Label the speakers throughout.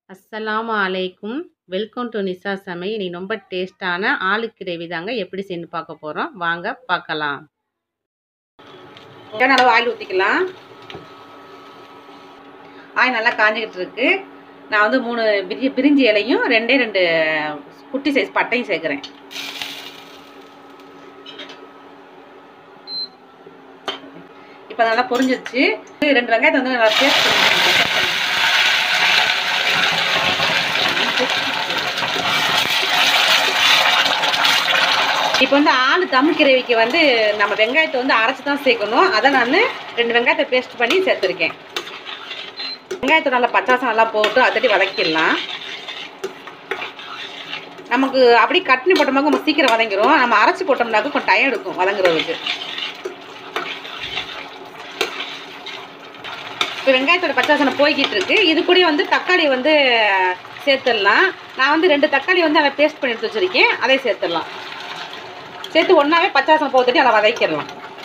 Speaker 1: அஸ்ஸலாமு அலைக்கும் welcome to நிசா சமையல் இன்னைக்கு ரொம்ப டேஸ்டான ஆலு கிரேவி தாங்க எப்படி செஞ்சு பார்க்க போகிறோம் வாங்க பார்க்கலாம் தேவையான அளவு ஆயில் ஊற்றிக்கலாம் ஆயில் நல்லா காஞ்சிக்கிட்டு இருக்கு நான் வந்து மூணு பிரி பிரிஞ்சி இலையும் ரெண்டே ரெண்டு குட்டி சைஸ் பட்டையும் சேர்க்குறேன் இப்போ நல்லா பொரிஞ்சிருச்சு ரெண்டு வெங்காயத்தை வந்து நல்லா பேஸ்ட் பண்ணி இப்போ வந்து ஆளு தம் கிரேவிக்கு வந்து நம்ம வெங்காயத்தை வந்து அரைச்சி தான் சேர்க்கணும் அதை நான் ரெண்டு வெங்காயத்தை பேஸ்ட் பண்ணி சேர்த்துருக்கேன் வெங்காயத்தை நல்லா பச்சாசம் நல்லா போட்டு அதட்டி வதக்கிடலாம் நமக்கு அப்படி கட்னி போட்டோம்னாக்க நம்ம சீக்கிரம் வதங்கிரும் நம்ம அரைச்சி போட்டோம்னாக்க கொஞ்சம் டைம் எடுக்கும் வதங்குறதுக்கு இப்போ வெங்காயத்தோட பச்சாசனம் போய்கிட்டு இருக்கு இது கூட வந்து தக்காளி வந்து சேர்த்துடலாம் நான் வந்து ரெண்டு தக்காளி வந்து அதை பேஸ்ட் பண்ணி எடுத்து வச்சுருக்கேன் அதை சேர்த்துடலாம் சேர்த்து ஒன்றாவே பச்சாசனம் போட்டுட்டு அதை வதக்கிடலாம்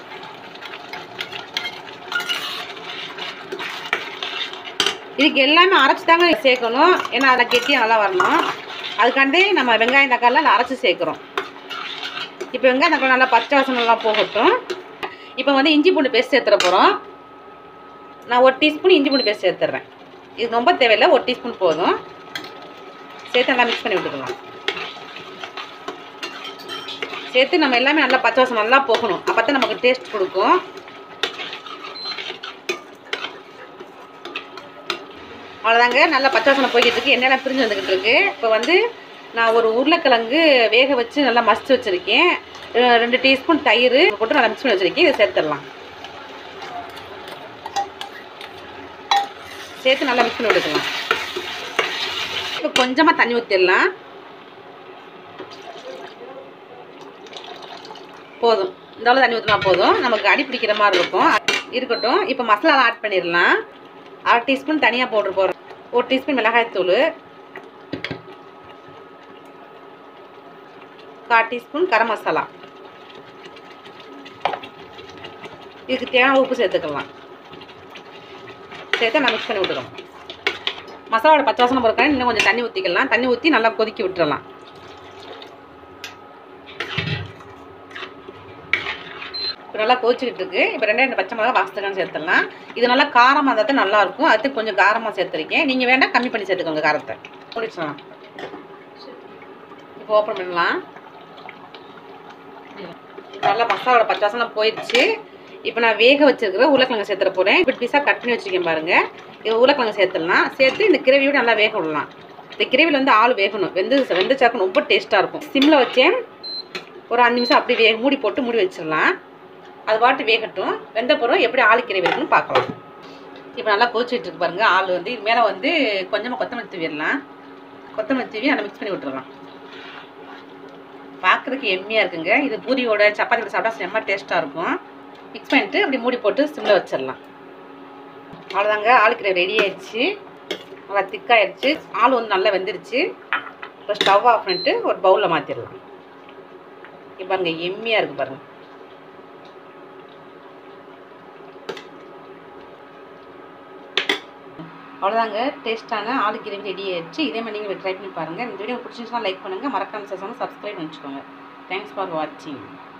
Speaker 1: இதுக்கு எல்லாமே அரைச்சி தாங்க சேர்க்கணும் ஏன்னா அதில் கெட்டியாக நல்லா வரணும் அதுக்காண்டி நம்ம வெங்காயம் தக்காளிலாம் அரைச்சி சேர்க்குறோம் இப்போ வெங்காயம் தக்காளி நல்லா பச்சை வாசனை நல்லா போகட்டும் இப்போ வந்து இஞ்சி பூண்டு பேஸ்ட் சேர்த்துற போகிறோம் நான் ஒரு டீஸ்பூன் இஞ்சி பூண்டு பேஸ்ட் சேர்த்துட்றேன் இது ரொம்ப தேவையில்லை ஒரு டீஸ்பூன் போதும் சேர்த்து நல்லா மிக்ஸ் பண்ணி விட்டுக்கலாம் சேர்த்து நம்ம எல்லாமே நல்லா பச்சை வாசம் நல்லா போகணும் அப்போ தான் நமக்கு டேஸ்ட் கொடுக்கும் அவ்வளோதாங்க நல்லா பச்சை வாசனை போய்கிட்டு இருக்கு எண்ணெயெல்லாம் பிரிஞ்சு வந்துக்கிட்டு இருக்கு இப்போ வந்து நான் ஒரு உருளைக்கிழங்கு வேக வச்சு நல்லா மசிச்சு வச்சுருக்கேன் ரெண்டு டீஸ்பூன் தயிர் போட்டு நல்லா மிக்ஸ் பண்ணி வச்சுருக்கேன் இதை சேர்த்துடலாம் சேர்த்து நல்லா மிக்ஸ் பண்ணி விட்டுக்கலாம் இப்போ கொஞ்சமாக தண்ணி ஊற்றிடலாம் போதும் இந்த அளவு தண்ணி ஊற்றினா போதும் நமக்கு அடி பிடிக்கிற மாதிரி இருக்கும் இருக்கட்டும் இப்போ மசாலாலாம் ஆட் பண்ணிடலாம் அரை டீஸ்பூன் தனியாக போட்டு போகிறோம் ஒரு டீஸ்பூன் மிளகாய்த்தூள் கால் டீஸ்பூன் கரம் மசாலா இதுக்கு தேவையான உப்பு சேர்த்துக்கலாம் சேர்த்து நான் மிக்ஸ் பண்ணி விட்டுறோம் மசாலாவோட பச்சை வாசனை பொறுக்க இன்னும் கொஞ்சம் தண்ணி ஊற்றிக்கலாம் தண்ணி ஊற்றி நல்லா கொதிக்க விட்டுறலாம் இப்போ நல்லா கொதிச்சுக்கிட்டு இருக்கு இப்போ ரெண்டே ரெண்டு பச்சை மிளகா வாசத்துக்கான சேர்த்துடலாம் இது நல்லா காரமாக இருந்தால் தான் நல்லாயிருக்கும் அதுக்கு கொஞ்சம் காரமாக சேர்த்துருக்கேன் நீங்கள் வேண்டாம் கம்மி பண்ணி சேர்த்துக்கோங்க காரத்தை முடிச்சிடலாம் இப்போ ஓப்பன் பண்ணலாம் நல்லா மசாலாவோட பச்சை வாசனை போயிடுச்சு இப்போ நான் வேக வச்சிருக்கிற உருளைக்கிழங்கு சேர்த்துற போகிறேன் இப்படி பீஸாக கட் பண்ணி வச்சுருக்கேன் பாருங்கள் இது உருளைக்கிழங்கு சேர்த்துடலாம் சேர்த்து இந்த கிரேவியோட நல்லா வேக விடலாம் இந்த கிரேவியில் வந்து ஆள் வேகணும் வெந்து வெந்த சாக்கு ரொம்ப டேஸ்ட்டாக இருக்கும் சிம்மில் வச்சேன் ஒரு அஞ்சு நிமிஷம் அப்படி வே மூடி போட்டு மூடி வச்சிடலாம் அது பாட்டு வேகட்டும் வெந்த பிறகு எப்படி ஆளு கிரேவி இருக்குன்னு பார்க்கலாம் இப்போ நல்லா கொதிச்சுட்டு இருக்கு பாருங்கள் ஆள் வந்து இது மேலே வந்து கொஞ்சமாக கொத்தமல்லி தூவிடலாம் கொத்தமல்லி தூவி நல்லா மிக்ஸ் பண்ணி விட்டுறலாம் பார்க்குறதுக்கு எம்மியாக இருக்குங்க இது பூரியோட சப்பாத்தியோட சாப்பிட்டா செம்ம டேஸ்ட்டாக இருக்கும் மிக்ஸ் பண்ணிட்டு அப்படி மூடி போட்டு சிம்மில் வச்சிடலாம் அவ்வளோதாங்க ஆளு கிரேவி ரெடி ஆயிடுச்சு நல்லா திக்காயிடுச்சு ஆள் வந்து நல்லா வெந்துருச்சு இப்போ ஸ்டவ் ஆஃப் பண்ணிட்டு ஒரு பவுலில் மாற்றிடலாம் இப்போ பாருங்க எம்மியாக இருக்குது பாருங்கள் அவ்வளோதாங்க டேஸ்ட்டான ஆளு கிரேவி ரெடி ஆயிடுச்சு இதே மாதிரி நீங்கள் ட்ரை பண்ணி பாருங்கள் இந்த வீடியோ பிடிச்சிருந்துச்சுன்னா லைக் பண்ணுங்கள் மறக்காம சப்ஸ்கிரைப் பண்ணிச்சுக்கோங்க தேங்க்ஸ் ஃபார் வாட்சிங்